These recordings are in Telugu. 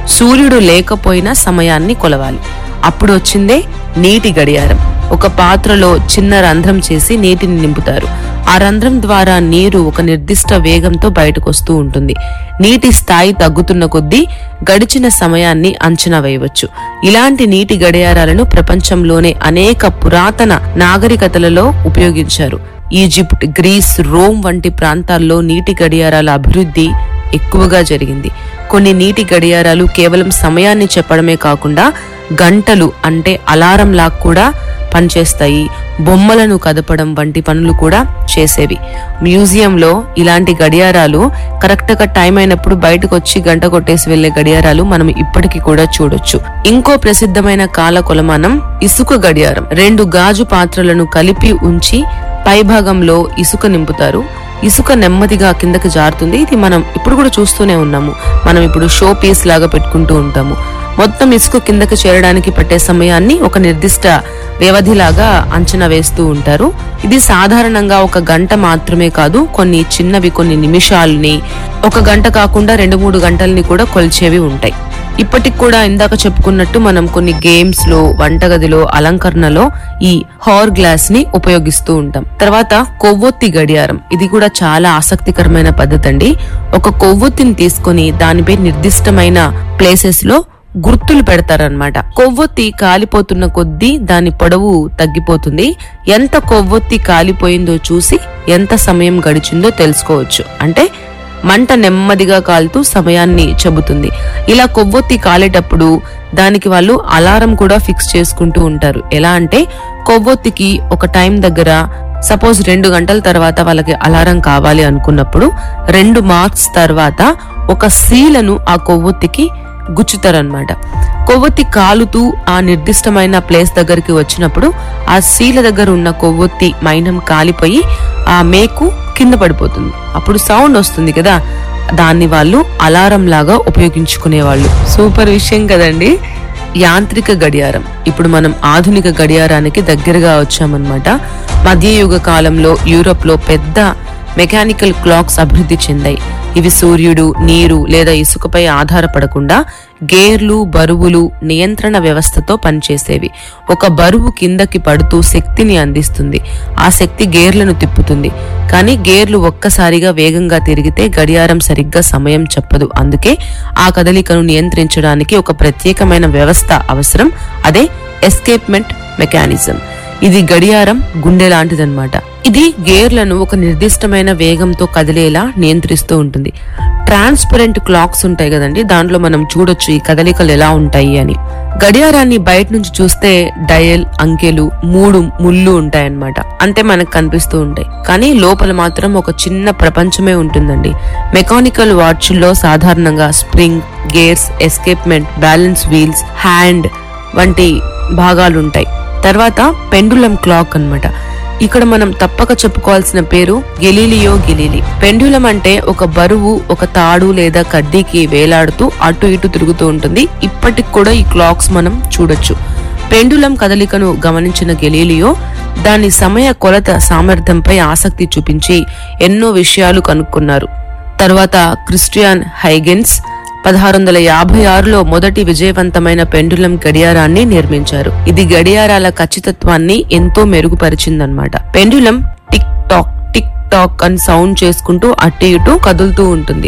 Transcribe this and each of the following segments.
సూర్యుడు లేకపోయినా సమయాన్ని కొలవాలి అప్పుడు వచ్చిందే నీటి గడియారం ఒక పాత్రలో చిన్న రంధ్రం చేసి నీటిని నింపుతారు ఆ రంధ్రం ద్వారా నీరు ఒక నిర్దిష్ట వేగంతో బయటకు వస్తూ ఉంటుంది నీటి స్థాయి తగ్గుతున్న కొద్దీ గడిచిన సమయాన్ని అంచనా వేయవచ్చు ఇలాంటి నీటి గడియారాలను ప్రపంచంలోనే అనేక పురాతన నాగరికతలలో ఉపయోగించారు ఈజిప్ట్ గ్రీస్ రోమ్ వంటి ప్రాంతాల్లో నీటి గడియారాల అభివృద్ధి ఎక్కువగా జరిగింది కొన్ని నీటి గడియారాలు కేవలం సమయాన్ని చెప్పడమే కాకుండా గంటలు అంటే అలారం లాగా కూడా పనిచేస్తాయి బొమ్మలను కదపడం వంటి పనులు కూడా చేసేవి మ్యూజియంలో ఇలాంటి గడియారాలు కరెక్ట్ గా టైం అయినప్పుడు బయటకు వచ్చి గంట కొట్టేసి వెళ్లే గడియారాలు మనం ఇప్పటికీ కూడా చూడొచ్చు ఇంకో ప్రసిద్ధమైన కాల కొలమానం ఇసుక గడియారం రెండు గాజు పాత్రలను కలిపి ఉంచి పైభాగంలో ఇసుక నింపుతారు ఇసుక నెమ్మదిగా కిందకి జారుతుంది ఇది మనం ఇప్పుడు కూడా చూస్తూనే ఉన్నాము మనం ఇప్పుడు షో పీస్ లాగా పెట్టుకుంటూ ఉంటాము మొత్తం ఇసుక కిందకి చేరడానికి పట్టే సమయాన్ని ఒక నిర్దిష్ట వ్యవధిలాగా అంచనా వేస్తూ ఉంటారు ఇది సాధారణంగా ఒక గంట మాత్రమే కాదు కొన్ని చిన్నవి కొన్ని నిమిషాలని ఒక గంట కాకుండా రెండు మూడు గంటల్ని కూడా కొలిచేవి ఉంటాయి ఇప్పటికి కూడా ఇందాక చెప్పుకున్నట్టు మనం కొన్ని గేమ్స్ లో వంటగదిలో అలంకరణలో ఈ హార్ గ్లాస్ ని ఉపయోగిస్తూ ఉంటాం తర్వాత కొవ్వొత్తి గడియారం ఇది కూడా చాలా ఆసక్తికరమైన పద్ధతి అండి ఒక కొవ్వొత్తిని తీసుకొని దానిపై నిర్దిష్టమైన ప్లేసెస్ లో గుర్తులు పెడతారనమాట కొవ్వొత్తి కాలిపోతున్న కొద్దీ దాని పొడవు తగ్గిపోతుంది ఎంత కొవ్వొత్తి కాలిపోయిందో చూసి ఎంత సమయం గడిచిందో తెలుసుకోవచ్చు అంటే మంట నెమ్మదిగా కాలుతూ సమయాన్ని చెబుతుంది ఇలా కొవ్వొత్తి కాలేటప్పుడు దానికి వాళ్ళు అలారం కూడా ఫిక్స్ చేసుకుంటూ ఉంటారు ఎలా అంటే కొవ్వొత్తికి ఒక టైం దగ్గర సపోజ్ రెండు గంటల తర్వాత వాళ్ళకి అలారం కావాలి అనుకున్నప్పుడు రెండు మార్క్స్ తర్వాత ఒక సీలను ఆ కొవ్వొత్తికి గుచ్చుతారనమాట కొవ్వొత్తి కాలుతూ ఆ నిర్దిష్టమైన ప్లేస్ దగ్గరికి వచ్చినప్పుడు ఆ శీల దగ్గర ఉన్న కొవ్వొత్తి మైనం కాలిపోయి ఆ మేకు కింద పడిపోతుంది అప్పుడు సౌండ్ వస్తుంది కదా దాన్ని వాళ్ళు అలారం లాగా ఉపయోగించుకునేవాళ్ళు సూపర్ విషయం కదండి యాంత్రిక గడియారం ఇప్పుడు మనం ఆధునిక గడియారానికి దగ్గరగా వచ్చామన్నమాట మధ్యయుగ కాలంలో యూరోప్ లో పెద్ద మెకానికల్ క్లాక్స్ అభివృద్ధి చెందాయి ఇవి సూర్యుడు నీరు లేదా ఇసుకపై ఆధారపడకుండా గేర్లు బరువులు నియంత్రణ వ్యవస్థతో పనిచేసేవి ఒక బరువు కిందకి పడుతూ శక్తిని అందిస్తుంది ఆ శక్తి గేర్లను తిప్పుతుంది కానీ గేర్లు ఒక్కసారిగా వేగంగా తిరిగితే గడియారం సరిగ్గా సమయం చెప్పదు అందుకే ఆ కదలికను నియంత్రించడానికి ఒక ప్రత్యేకమైన వ్యవస్థ అవసరం అదే ఎస్కేప్మెంట్ మెకానిజం ఇది గడియారం గుండె లాంటిదన్నమాట ఇది గేర్లను ఒక నిర్దిష్టమైన వేగంతో కదిలేలా నియంత్రిస్తూ ఉంటుంది ట్రాన్స్పరెంట్ క్లాక్స్ ఉంటాయి కదండి దాంట్లో మనం చూడొచ్చు ఈ కదలికలు ఎలా ఉంటాయి అని గడియారాన్ని బయట నుంచి చూస్తే డయల్ అంకెలు మూడు ముళ్ళు ఉంటాయన్నమాట అంతే మనకు కనిపిస్తూ ఉంటాయి కానీ లోపల మాత్రం ఒక చిన్న ప్రపంచమే ఉంటుందండి మెకానికల్ వాచ్ల్లో సాధారణంగా spring gears escapement balance wheels hand వంటి భాగాలు ఉంటాయి తర్వాత పెండులం క్లాక్ అన్నమాట ఇక్కడ మనం తప్పక చెప్పుకోవాల్సిన పేరు గెలీలియో గెలీలి పెండులం అంటే ఒక బరువు ఒక తాడు లేదా కడ్డీకి వేలాడుతూ అటు ఇటు తిరుగుతూ ఉంటుంది ఇప్పటికి కూడా ఈ క్లాక్స్ మనం చూడొచ్చు పెండులం కదలికను గమనించిన గెలీలియో దాని సమయ కొలత సామర్థ్యంపై ఆసక్తి చూపించి ఎన్నో విషయాలు కనుక్కున్నారు తర్వాత క్రిస్టియన్ హైగెన్స్ పదహారు వందల యాభై ఆరులో మొదటి విజయవంతమైన పెండులం గడియారాన్ని నిర్మించారు ఇది గడియారాల ఖచ్చితత్వాన్ని ఎంతో మెరుగుపరిచిందన్నమాట pendulum tick tock tick tock అని సౌండ్ చేసుకుంటూ అటు ఇటు కదులుతూ ఉంటుంది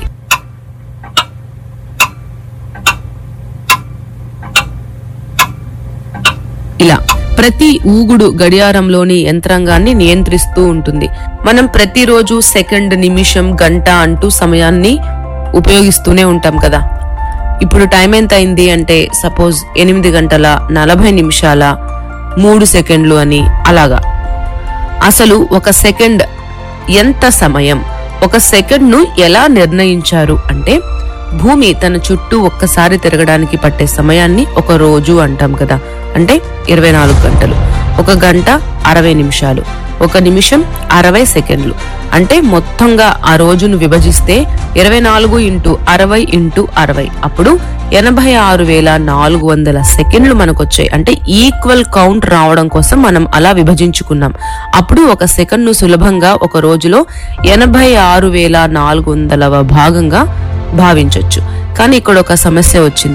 ఇలా ప్రతి ఊగుడు గడియారంలోని యంత్రాంగాన్ని నియంత్రిస్తూ ఉంటుంది మనం ప్రతిరోజు సెకండ్ నిమిషం గంట అంటూ సమయాన్ని ఉపయోగిస్తూనే ఉంటాం కదా ఇప్పుడు టైం ఎంత అయింది అంటే సపోజ్ ఎనిమిది గంటల నలభై నిమిషాల మూడు సెకండ్లు అని అలాగా అసలు ఒక సెకండ్ ఎంత సమయం ఒక సెకండ్ ను ఎలా నిర్ణయించారు అంటే భూమి తన చుట్టూ ఒక్కసారి తిరగడానికి పట్టే సమయాన్ని ఒక రోజు అంటాం కదా అంటే ఇరవై నాలుగు గంటలు ఒక గంట అరవై నిమిషాలు ఒక నిమిషం అరవై సెకండ్లు అంటే మొత్తంగా ఆ రోజును విభజిస్తే ఇరవై నాలుగు ఇంటూ అరవై ఇంటూ అరవై అప్పుడు ఎనభై ఆరు వేల నాలుగు వందల సెకండ్లు మనకు వచ్చాయి అంటే ఈక్వల్ కౌంట్ రావడం కోసం మనం అలా విభజించుకున్నాం అప్పుడు ఒక సెకండ్ ను సులభంగా ఒక రోజులో ఎనభై ఆరు వేల నాలుగు వందలవ భాగంగా భావించవచ్చు కానీ ఇక్కడ ఒక సమస్య వచ్చింది